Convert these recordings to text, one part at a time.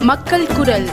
மக்கள் குரல்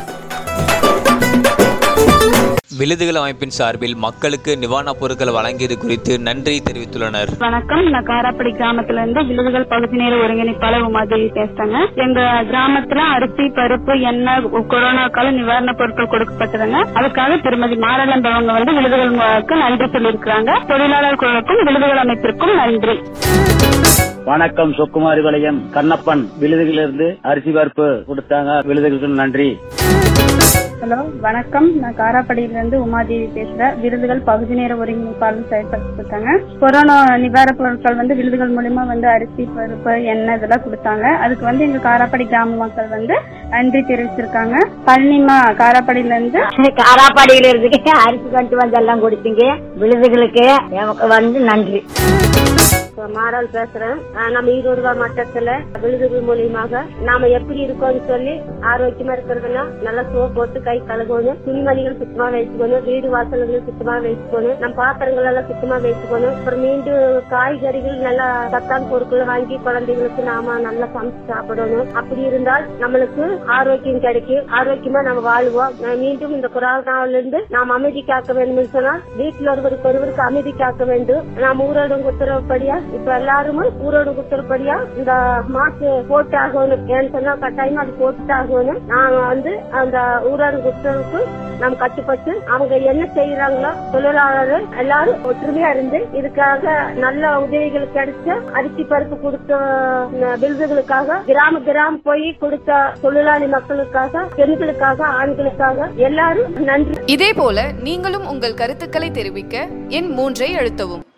விழுதுகள் அமைப்பின் சார்பில் மக்களுக்கு நிவாரணப் பொருட்கள் வழங்கியது குறித்து நன்றி தெரிவித்துள்ளனர் வணக்கம் நான் காராப்படி கிராமத்துல இருந்து விழுதுகள் பகுதி நேர ஒருங்கிணைப்பாளர் உமாதேவி பேசுறேங்க எங்க கிராமத்துல அரிசி பருப்பு எண்ணெய் கொரோனா கால நிவாரணப் பொருட்கள் கொடுக்கப்பட்டதுங்க அதுக்காக திருமதி மாரளம் அவங்க வந்து விழுதுகளுக்கு நன்றி சொல்லியிருக்கிறாங்க தொழிலாளர் குழுவுக்கும் விழுதுகள் அமைப்பிற்கும் நன்றி வணக்கம் சொக்குமாரி வளையம் கண்ணப்பன் விழுதுகளிலிருந்து அரிசி பருப்பு கொடுத்தாங்க விழுதுகளுக்கு நன்றி ஹலோ வணக்கம் நான் காராப்படியில இருந்து உமாதேவி பேசுறேன் விருதுகள் பகுதி நேர ஒருங்கிணைப்பாளர் செயல்படுத்திருக்காங்க கொரோனா நிவாரணப் பொருட்கள் வந்து விருதுகள் மூலியமா வந்து அரிசி பருப்பு எண்ணெய் இதெல்லாம் கொடுத்தாங்க அதுக்கு வந்து எங்க காராப்படி கிராம மக்கள் வந்து நன்றி தெரிவிச்சிருக்காங்க பழனிமா காராப்படியில இருந்து காராப்பாடியில இருந்து அரிசி கொண்டு வந்து எல்லாம் கொடுத்தீங்க விழுதுகளுக்கு எனக்கு வந்து நன்றி மாறால் பேசுறேன் ஆஹ் நம்ம ஈரோடு மட்டத்துல விழுதுகள் மூலியமாக நாம எப்படி இருக்கோம்னு சொல்லி ஆரோக்கியமா இருக்கிறதுனா நல்லா சோப் போட்டு கை கழுகணும் துணிமணிகள் சுத்தமா வச்சுக்கணும் வீடு வாசல்கள் சுத்தமா வச்சுக்கணும் நம்ம பாத்திரங்கள் எல்லாம் சுத்தமா வச்சுக்கணும் அப்புறம் மீண்டும் காய்கறிகள் நல்லா சத்தான பொருட்களை வாங்கி குழந்தைகளுக்கு நாம நல்லா சமைச்சு சாப்பிடணும் அப்படி இருந்தால் நம்மளுக்கு ஆரோக்கியம் கிடைக்கும் ஆரோக்கியமா நம்ம வாழ்வோம் நான் மீண்டும் இந்த கொரோனாவில இருந்து நாம் அமைதி காக்க வேண்டும் சொன்னால் வீட்டில் ஒருவருக்கு ஒருவருக்கு அமைதி காக்க வேண்டும் நாம் ஊரடங்கு உத்தரவுப்படியா இப்ப எல்லாருமே ஊரடங்கு உத்தரவுப்படியா இந்த மாஸ்க் போட்டு ஆகணும் ஏன்னு சொன்னா கட்டாயமா அது போட்டு ஆகணும் நாங்க வந்து அந்த ஊரடங்கு உத்தரவுக்கு நாம் கட்டுப்பட்டு அவங்க என்ன செய்யறாங்களோ தொழிலாளர்கள் எல்லாரும் ஒற்றுமையா இருந்து இதுக்காக நல்ல உதவிகள் கிடைச்ச அரிசி பருப்பு கொடுத்த அஹ், விருதுகளுக்காக கிராம கிராமம் போய் கொடுத்த தொழிலாளி மக்களுக்காக பெண்களுக்காக ஆண்களுக்காக எல்லாரும் நன்றி இதேபோல நீங்களும் உங்கள் கருத்துக்களை தெரிவிக்க எண் மூன்றை அழுத்தவும்